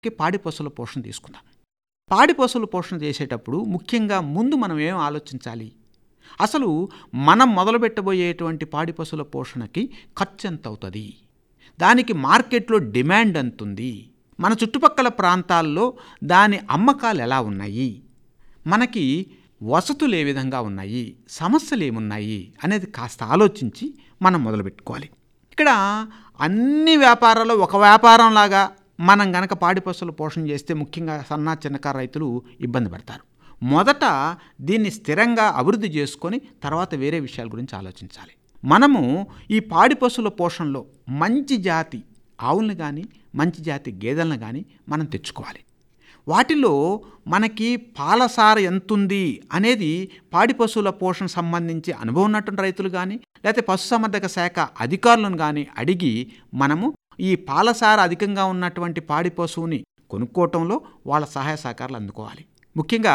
పాడి పశువుల పోషణ తీసుకుందాం పాడి పశువుల పోషణ చేసేటప్పుడు ముఖ్యంగా ముందు మనం ఏం ఆలోచించాలి అసలు మనం మొదలుపెట్టబోయేటువంటి పాడి పశువుల పోషణకి ఖర్చు ఎంత అవుతుంది దానికి మార్కెట్లో డిమాండ్ ఎంత ఉంది మన చుట్టుపక్కల ప్రాంతాల్లో దాని అమ్మకాలు ఎలా ఉన్నాయి మనకి వసతులు ఏ విధంగా ఉన్నాయి సమస్యలు ఏమున్నాయి అనేది కాస్త ఆలోచించి మనం మొదలుపెట్టుకోవాలి ఇక్కడ అన్ని వ్యాపారాల్లో ఒక వ్యాపారంలాగా మనం గనక పాడి పశువుల పోషణ చేస్తే ముఖ్యంగా సన్న చిన్నకారు రైతులు ఇబ్బంది పడతారు మొదట దీన్ని స్థిరంగా అభివృద్ధి చేసుకొని తర్వాత వేరే విషయాల గురించి ఆలోచించాలి మనము ఈ పాడి పశువుల పోషణలో మంచి జాతి ఆవులను కానీ మంచి జాతి గేదెలను కానీ మనం తెచ్చుకోవాలి వాటిలో మనకి పాలసార ఎంతుంది అనేది పాడి పశువుల పోషణ సంబంధించి అనుభవం ఉన్నటువంటి రైతులు కానీ లేకపోతే పశుసంవర్ధక శాఖ అధికారులను కానీ అడిగి మనము ఈ పాలసార అధికంగా ఉన్నటువంటి పాడి పశువుని కొనుక్కోవటంలో వాళ్ళ సహాయ సహకారాలు అందుకోవాలి ముఖ్యంగా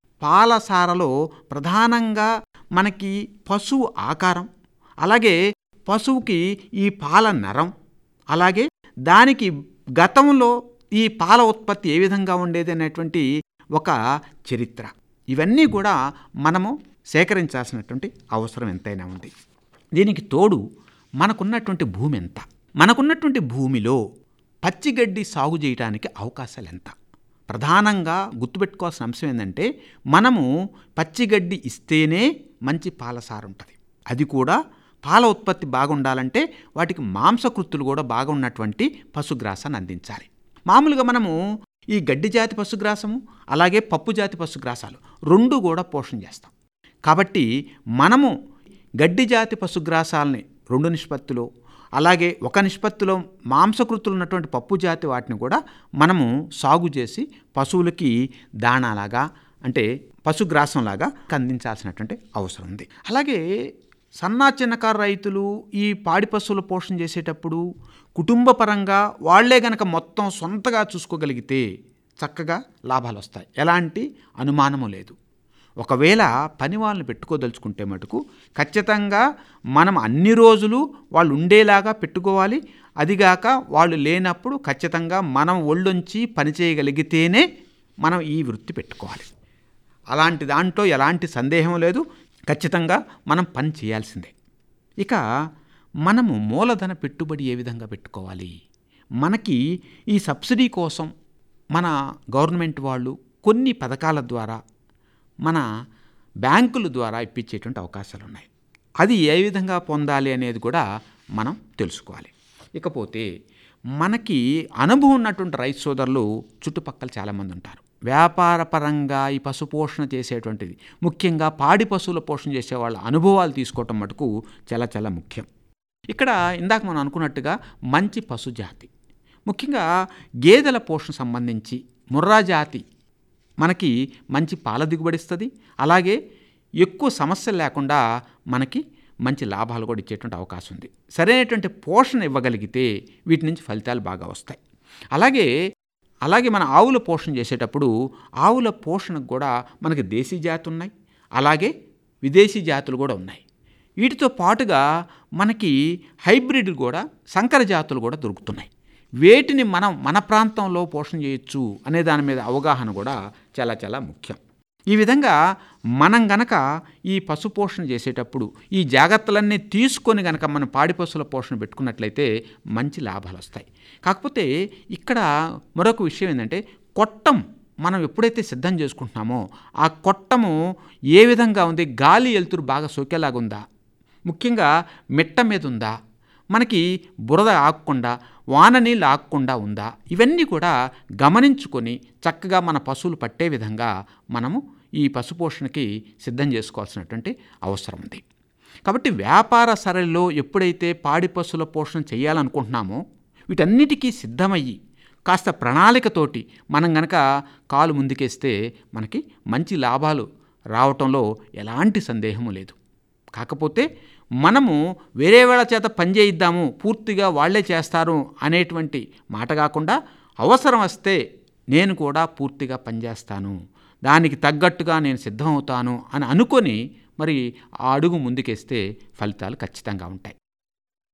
పాలసారలో ప్రధానంగా మనకి పశువు ఆకారం అలాగే పశువుకి ఈ పాల నరం అలాగే దానికి గతంలో ఈ పాల ఉత్పత్తి ఏ విధంగా ఉండేది అనేటువంటి ఒక చరిత్ర ఇవన్నీ కూడా మనము సేకరించాల్సినటువంటి అవసరం ఎంతైనా ఉంది దీనికి తోడు మనకున్నటువంటి భూమి ఎంత మనకున్నటువంటి భూమిలో పచ్చిగడ్డి సాగు చేయడానికి అవకాశాలు ఎంత ప్రధానంగా గుర్తుపెట్టుకోవాల్సిన అంశం ఏంటంటే మనము పచ్చిగడ్డి ఇస్తేనే మంచి పాలసార ఉంటుంది అది కూడా పాల ఉత్పత్తి బాగుండాలంటే వాటికి మాంసకృత్తులు కూడా బాగా ఉన్నటువంటి పశుగ్రాసాన్ని అందించాలి మామూలుగా మనము ఈ గడ్డి జాతి పశుగ్రాసము అలాగే పప్పు జాతి పశుగ్రాసాలు రెండు కూడా పోషణ చేస్తాం కాబట్టి మనము గడ్డి జాతి పశుగ్రాసాలని రెండు నిష్పత్తిలో అలాగే ఒక నిష్పత్తిలో మాంసకృతులు ఉన్నటువంటి పప్పు జాతి వాటిని కూడా మనము సాగు చేసి పశువులకి దాణాలాగా అంటే పశుగ్రాసంలాగా అందించాల్సినటువంటి అవసరం ఉంది అలాగే సన్నా చిన్నకారు రైతులు ఈ పాడి పశువుల పోషణ చేసేటప్పుడు కుటుంబ పరంగా వాళ్లే గనక మొత్తం సొంతగా చూసుకోగలిగితే చక్కగా లాభాలు వస్తాయి ఎలాంటి అనుమానము లేదు ఒకవేళ పని వాళ్ళని పెట్టుకోదలుచుకుంటే మటుకు ఖచ్చితంగా మనం అన్ని రోజులు వాళ్ళు ఉండేలాగా పెట్టుకోవాలి అదిగాక వాళ్ళు లేనప్పుడు ఖచ్చితంగా మనం ఒళ్ళొంచి పని చేయగలిగితేనే మనం ఈ వృత్తి పెట్టుకోవాలి అలాంటి దాంట్లో ఎలాంటి సందేహం లేదు ఖచ్చితంగా మనం పని చేయాల్సిందే ఇక మనము మూలధన పెట్టుబడి ఏ విధంగా పెట్టుకోవాలి మనకి ఈ సబ్సిడీ కోసం మన గవర్నమెంట్ వాళ్ళు కొన్ని పథకాల ద్వారా మన బ్యాంకుల ద్వారా ఇప్పించేటువంటి అవకాశాలు ఉన్నాయి అది ఏ విధంగా పొందాలి అనేది కూడా మనం తెలుసుకోవాలి ఇకపోతే మనకి అనుభవం ఉన్నటువంటి రైతు సోదరులు చుట్టుపక్కల చాలామంది ఉంటారు వ్యాపార పరంగా ఈ పశు పోషణ చేసేటువంటిది ముఖ్యంగా పాడి పశువుల పోషణ చేసే వాళ్ళ అనుభవాలు తీసుకోవటం మటుకు చాలా చాలా ముఖ్యం ఇక్కడ ఇందాక మనం అనుకున్నట్టుగా మంచి పశు జాతి ముఖ్యంగా గేదెల పోషణ సంబంధించి ముర్రా జాతి మనకి మంచి పాల దిగుబడిస్తుంది అలాగే ఎక్కువ సమస్యలు లేకుండా మనకి మంచి లాభాలు కూడా ఇచ్చేటువంటి అవకాశం ఉంది సరైనటువంటి పోషణ ఇవ్వగలిగితే వీటి నుంచి ఫలితాలు బాగా వస్తాయి అలాగే అలాగే మన ఆవుల పోషణ చేసేటప్పుడు ఆవుల పోషణకు కూడా మనకి దేశీ జాతి ఉన్నాయి అలాగే విదేశీ జాతులు కూడా ఉన్నాయి వీటితో పాటుగా మనకి హైబ్రిడ్ కూడా సంకర జాతులు కూడా దొరుకుతున్నాయి వేటిని మనం మన ప్రాంతంలో పోషణ చేయొచ్చు అనే దాని మీద అవగాహన కూడా చాలా చాలా ముఖ్యం ఈ విధంగా మనం గనక ఈ పశు పోషణ చేసేటప్పుడు ఈ జాగ్రత్తలన్నీ తీసుకొని గనక మనం పాడి పశువుల పోషణ పెట్టుకున్నట్లయితే మంచి లాభాలు వస్తాయి కాకపోతే ఇక్కడ మరొక విషయం ఏంటంటే కొట్టం మనం ఎప్పుడైతే సిద్ధం చేసుకుంటున్నామో ఆ కొట్టము ఏ విధంగా ఉంది గాలి వెలుతురు బాగా సోకేలాగా ఉందా ముఖ్యంగా మిట్ట మీద ఉందా మనకి బురద ఆగకుండా వాన నీళ్ళు ఆగకుండా ఉందా ఇవన్నీ కూడా గమనించుకొని చక్కగా మన పశువులు పట్టే విధంగా మనము ఈ పశుపోషణకి సిద్ధం చేసుకోవాల్సినటువంటి అవసరం ఉంది కాబట్టి వ్యాపార సరళిలో ఎప్పుడైతే పాడి పశువుల పోషణ చేయాలనుకుంటున్నామో వీటన్నిటికీ సిద్ధమయ్యి కాస్త ప్రణాళికతోటి మనం గనక కాలు ముందుకేస్తే మనకి మంచి లాభాలు రావటంలో ఎలాంటి సందేహము లేదు కాకపోతే మనము వేరే వాళ్ళ చేత పని చేయిద్దాము పూర్తిగా వాళ్లే చేస్తారు అనేటువంటి మాట కాకుండా అవసరం వస్తే నేను కూడా పూర్తిగా పనిచేస్తాను దానికి తగ్గట్టుగా నేను సిద్ధమవుతాను అని అనుకొని మరి ఆ అడుగు ముందుకేస్తే ఫలితాలు ఖచ్చితంగా ఉంటాయి